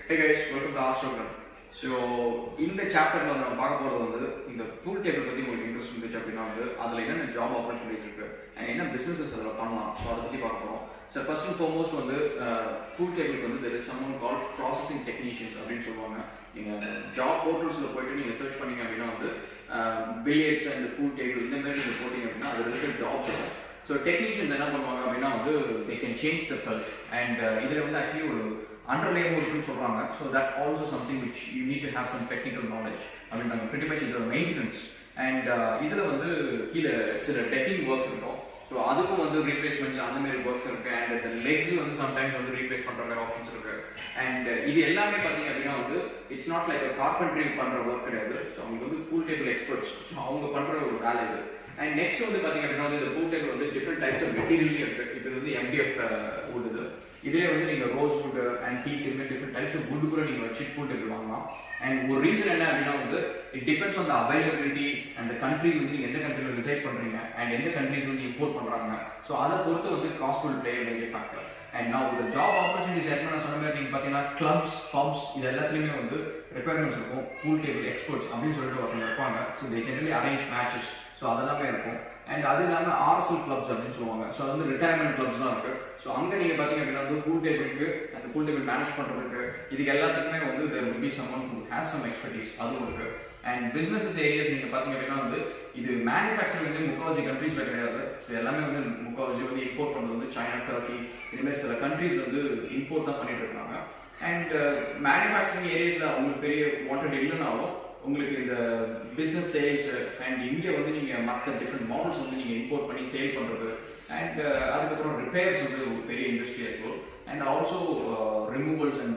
Hey guys welcome to Astrogram so இந்த சாப்டரில் வந்து நம்ம பார்க்க போகிறது வந்து இந்த பூல் டேபிள் பற்றி உங்களுக்கு இன்ட்ரெஸ்ட் இருந்துச்சு அப்படின்னா வந்து அதில் என்னென்ன ஜாப் ஆப்பர்ச்சுனிட்டிஸ் இருக்குது அண்ட் என்ன பிஸ்னஸஸ் அதில் பண்ணலாம் ஸோ அதை பற்றி பார்க்க போகிறோம் ஸோ ஃபர்ஸ்ட் அண்ட் ஃபார்மோஸ்ட் வந்து பூல் டேபிளுக்கு வந்து there is summon call processing technicians அப்படின்னு சொல்லுவாங்க நீங்கள் ஜாப் போர்ட்டல்ஸில் போயிட்டு நீங்கள் சர்ச் பண்ணீங்க அப்படின்னா வந்து பில்லியட்ஸ் அண்ட் பூல் டேபிள் இந்த மாதிரி நீங்கள் போட்டிங்க அப்படின்னா அது ரிலேட்டட் ஜாப்ஸ் இருக்கும் ஸோ டெக்னீஷியன்ஸ் என்ன பண்ணுவாங்க அப்படின்னா வந்து they can change the cloth and இதில் வந்து ஆக்சுவலி ஒரு அண்டர்லேயும் இருக்குன்னு சொல்கிறாங்க so that also something which you need to have some technical knowledge அப்படின்றாங்க pretty much இதோட மெயின்டெனன்ஸ் அண்ட் இதில் வந்து கீழே சில டெக்கிங் ஒர்க்ஸ் இருக்கும் ஸோ அதுக்கும் வந்து ரீப்ளேஸ்மெண்ட்ஸ் அந்த மாதிரி ஒர்க்ஸ் இருக்கு அண்ட் இந்த லெக்ஸ் வந்து சம்டைம்ஸ் வந்து ரீப்ளேஸ் பண்ணுற மாதிரி ஆப்ஷன்ஸ் இருக்கு அண்ட் இது எல்லாமே பார்த்தீங்க அப்படின்னா வந்து இட்ஸ் நாட் லைக் கார்பென்ட்ரி பண்ணுற ஒர்க் கிடையாது ஸோ அவங்க வந்து பூல் டேபிள் எக்ஸ்பர்ட்ஸ் ஸோ அவங்க பண்ணுற ஒரு வேலை இது அண்ட் நெக்ஸ்ட் வந்து பார்த்தீங்க அப்படின்னா வந்து இந்த பூல் டேபிள் வந்து டிஃப்ரெண்ட் டைப்ஸ் ஆஃப் மெட்டீரியல் இருக்கு இது வந்து எம்டிஎஃப் wood இது இதுலேயே வந்து நீங்கள் ரோஸ் வுட் அண்ட் டீக் இதுமாதிரி டிஃப்ரெண்ட் டைப்ஸ் ஆஃப் வுட் கூட நீங்கள் வச்சு பூல் டேபிள் வாங்கலாம் அண்ட் ஒரு ரீசன் என்ன அப்படின்னா வந்து it depends on the availability and country வந்து நீங்கள் எந்த கண்ட்ரியில் ரிசைட் பண்ணுறீங்க அண்ட் எந்த கண்ட்ரிஸ் வந்து இம்போர்ட் பண்ணுறாங்க ஸோ அதை பொறுத்து வந்து cost will play major factor and நான் ஒரு ஜாப் ஆப்பர்ச்சுனிட்டிஸ் ஏற்கனவே நான் சொன்ன மாதிரி நீங்கள் பார்த்தீங்கன்னா கிளப்ஸ் பப்ஸ் இது எல்லாத்துலேயுமே வந்து ரெக்குயர்மெண்ட்ஸ் இருக்கும் பூல் டேபிள் எக்ஸ்பர்ட்ஸ் அப்படின்னு சொல்லிட்டு ஒருத்தவங்க இருப்பாங்க so they generally arrange matches so அதெல்லாமே இருக்கும் அண்ட் அது இல்லாமல் ஆர்எஸ்எல் கிளப்ஸ் அப்படின்னு சொல்லுவாங்க ஸோ அது வந்து ரிட்டையர்மெண்ட் கிளப்ஸ்லாம் இருக்கு ஸோ அங்கே நீங்கள் பார்த்தீங்க அப்படின்னா வந்து பூல் டேபிளுக்கு அந்த பூல் டேபிள் மேனேஜ் பண்ணுறதுக்கு இதுக்கு எல்லாத்துக்குமே வந்து there will be someone who has some expertise அதுவும் இருக்கு அண்ட் பிஸ்னஸஸ் ஏரியாஸ் நீங்கள் பார்த்தீங்க அப்படின்னா வந்து இது மேனுஃபேக்சரிங் வந்து முக்கால்வாசி கண்ட்ரீஸில் கிடையாது ஸோ எல்லாமே வந்து முக்கால்வாசி வந்து இம்போர்ட் பண்ணுறது வந்து சைனா டர்க்கி இதுமாதிரி சில கண்ட்ரீஸ் வந்து இம்போர்ட் தான் பண்ணிட்டு இருக்காங்க அண்ட் மேனுஃபேக்சரிங் ஏரியாஸில் அவங்களுக்கு பெரிய வாண்டட் இல்லைனாலும் உங்களுக்கு இந்த பிஸ்னஸ் சேல்ஸ் அண்ட் இங்கே வந்து நீங்கள் மற்ற டிஃப்ரெண்ட் மாடல்ஸ் வந்து நீங்கள் இம்போர்ட் பண்ணி சேல் பண்ணுறது அண்ட் அதுக்கப்புறம் ரிப்பேர்ஸ் வந்து ஒரு பெரிய இண்டஸ்ட்ரி இருக்கும் and also removals and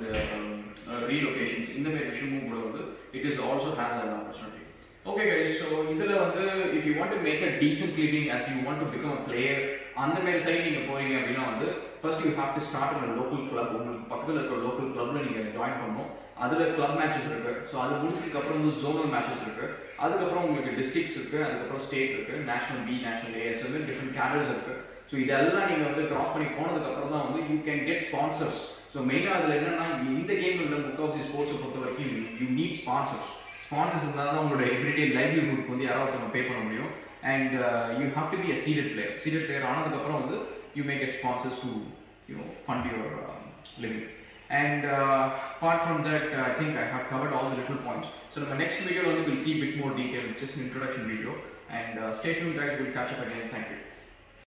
relocations இந்த மாதிரி விஷயமும் கூட வந்து it is also has an opportunity okay guys so இதில் வந்து if you want to make a decent living as you want to become a player அந்த மாதிரி சைடு நீங்கள் போறீங்க அப்படின்னா வந்து first you have to start a local club உங்களுக்கு பக்கத்தில் இருக்கிற லோக்கல் கிளப்ல நீங்கள் ஜாயின் பண்ணணும் அதில் கிளப் மேட்சஸ் இருக்கு ஸோ அது முடிச்சதுக்கு அப்புறம் வந்து ஜோனல் மேட்சஸ் இருக்கு அதுக்கப்புறம் உங்களுக்கு டிஸ்ட்ரிக்ட்ஸ் இருக்கு அதுக்கப்புறம் ஸ்டேட் இருக்கு நேஷனல் பி நேஷனல் ஏஎஸ் வந்து டிஃப்ரெண்ட் கேடர்ஸ் இருக்கு ஸோ இதெல்லாம் நீங்கள் வந்து கிராஸ் பண்ணி போனதுக்கு அப்புறம் தான் வந்து you can get sponsors so மெயினாக அதில் என்னன்னா இந்த கேம் இல்லை முக்கால்வாசி ஸ்போர்ட்ஸை பொறுத்த வரைக்கும் யூ நீட் ஸ்பான்சர்ஸ் ஸ்பான்சர்ஸ் இருந்தால் தான் உங்களோட எவ்ரிடே லைவ்லிஹுட் வந்து யாராவது ஒருத்தவங்க பே பண்ண முடியும் and you have to be a seeded player seeded player ஆனதுக்கப்புறம் வந்து you make get sponsors to you know fund your living And uh, apart from that, uh, I think I have covered all the little points. So in my next video, only we'll see a bit more detail, just an introduction video. And uh, stay tuned, guys. We'll catch up again. Thank you.